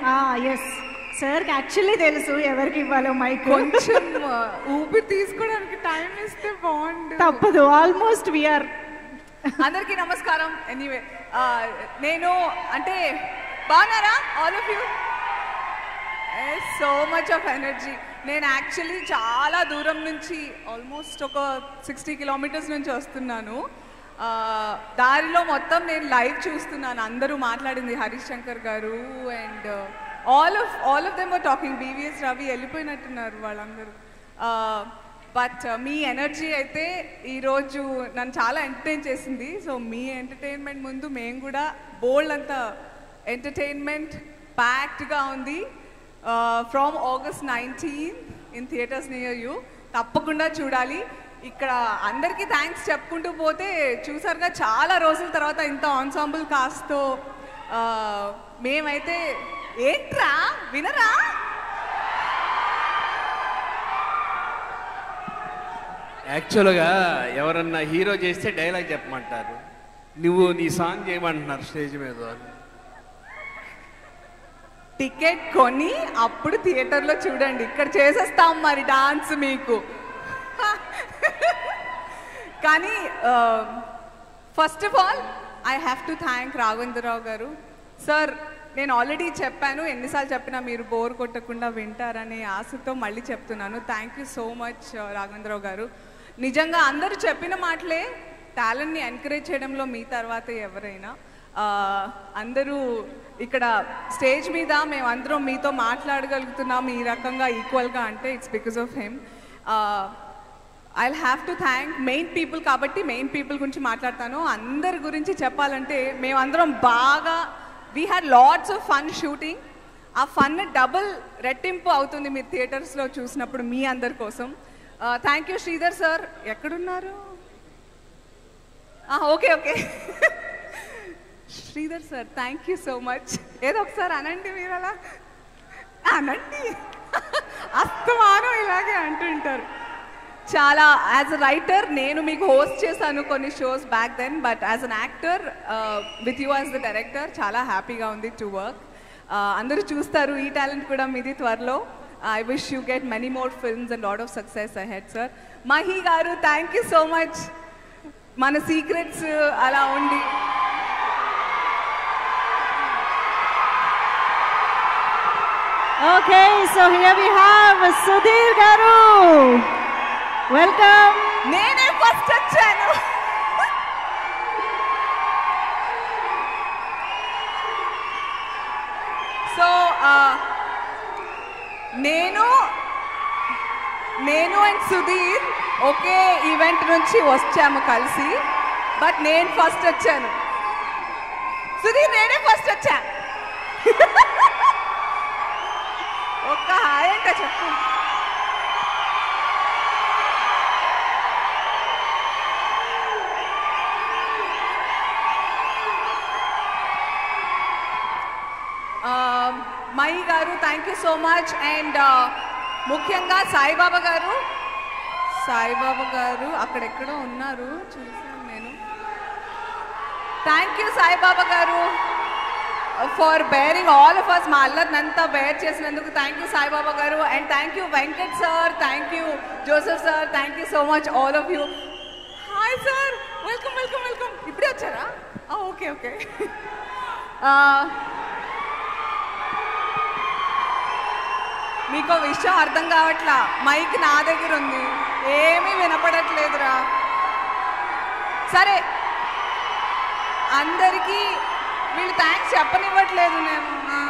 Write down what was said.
Yes sir actually తెలుసు ఎవరికి ఇవ్వాలో మైక్ కొంచెం ఆ, ఊపిరి తీసుకోవడానికి టైం ఇస్తే బాగుండు తప్పదు ఆల్మోస్ట్ వీఆర్ అందరికీ నమస్కారం ఎనీవే నేను అంటే బాగున్నారా all of you so much of energy నేను యాక్చువల్లీ చాలా దూరం నుంచి ఆల్మోస్ట్ ఒక సిక్స్టీ కిలోమీటర్స్ నుంచి వస్తున్నాను ఆ, దారిలో మొత్తం నేను లైవ్ చూస్తున్నాను అందరూ మాట్లాడింది Harish Shankar garu and all of all of them are talking BVS Ravi వెళ్ళిపోయినట్టున్నారు వాళ్ళందరూ బట్ మీ ఎనర్జీ అయితే ఈరోజు నన్ను చాలా ఎంటర్టైన్ చేసింది సో మీ ఎంటర్టైన్మెంట్ ముందు మేము కూడా బోల్డ్ అంత ఎంటర్టైన్మెంట్ ప్యాక్డ్గా ఉంది from August nineteen in theatres near you తప్పకుండా చూడాలి ఇక్కడ అందరికీ థ్యాంక్స్ చెప్పుకుంటూ పోతే చూసారుగా చాలా రోజుల తర్వాత ఇంత ఆన్సాంబుల్ కాస్తో మేమైతే ఏంట్రా వినరా యాక్చువల్గా ఎవరన్నా హీరో చేస్తే డైలాగ్ చెప్పమంటారు నువ్వు నీ సాంగ్ చేయమంటున్నారు స్టేజ్ మీద టికెట్ కొని అప్పుడు థియేటర్లో చూడండి ఇక్కడ చేసేస్తాం మరి డాన్స్ మీకు కానీ first of all I have to thank Raghavendra Rao garu sir నేను ఆల్రెడీ చెప్పాను ఎన్నిసార్లు చెప్పినా మీరు బోర్ కొట్టకుండా వింటారనే ఆశతో మళ్ళీ చెప్తున్నాను thank you so much Raghavendra Rao garu నిజంగా అందరూ చెప్పిన మాటలే టాలెంట్ని ఎంకరేజ్ చేయడంలో మీ తర్వాత ఎవరైనా ఆ, అందరూ ఇక్కడ స్టేజ్ మీద మేము అందరం మీతో మాట్లాడగలుగుతున్నాం ఈ రకంగా ఈక్వల్గా అంటే it's because of him I have to thank main people కాబట్టి మెయిన్ పీపుల్ గురించి మాట్లాడతాను అందరి గురించి చెప్పాలంటే మేమందరం బాగా we had lots of fun shooting ఆ ఫన్ డబుల్ రెట్టింపు అవుతుంది మీరు థియేటర్స్లో చూసినప్పుడు మీ అందరి కోసం థ్యాంక్ యూ శ్రీధర్ సార్ ఎక్కడున్నారు okay okay Sridhar sir thank you so much ఏదో ఒకసారి అనండి మీరు అలా అనండి అస్తమానం ఇలాగే అంటుంటారు చాలా యాజ్ అ రైటర్ నేను మీకు హోస్ట్ చేశాను కొన్ని shows back then but as an actor with you as the director చాలా హ్యాపీగా ఉంది టు వర్క్ అందరూ చూస్తారు ఈ టాలెంట్ కూడా మీది త్వరలో I wish you get many more films and lot of success ahead sir Mahi garu thank you so much మన సీక్రెట్స్ అలా ఉండి okay so here we have Sudheer garu welcome నేనే ఫస్ట్ వచ్చాను సో నేను నేను అండ్ సుధీర్ ఒకే ఈవెంట్ నుంచి వచ్చాము కలిసి బట్ నేను ఫస్ట్ వచ్చాను సుధీర్ నేనే ఫస్ట్ వచ్చా ఒక్క హాయ్ అంట చెప్పు మై గారు thank you so much and ముఖ్యంగా సాయిబాబా గారు సాయిబాబా గారు అక్కడెక్కడో ఉన్నారు చూసాను నేను thank you Saibaba garu for bearing all of us మా అల్లరినంతా బేర్ చేసినందుకు thank you Saibaba garu and thank you Venkat sir thank you Joseph sir thank you so much all of you hi sir welcome welcome welcome ఇప్పుడే వచ్చారా ఓకే ఓకే మీకు విషయం అర్థం కావట్లా mic నా దగ్గర ఉంది ఏమీ వినపడట్లేదురా సరే అందరికీ వీళ్ళు థ్యాంక్స్ చెప్పనివ్వట్లేదు నేను ఆ.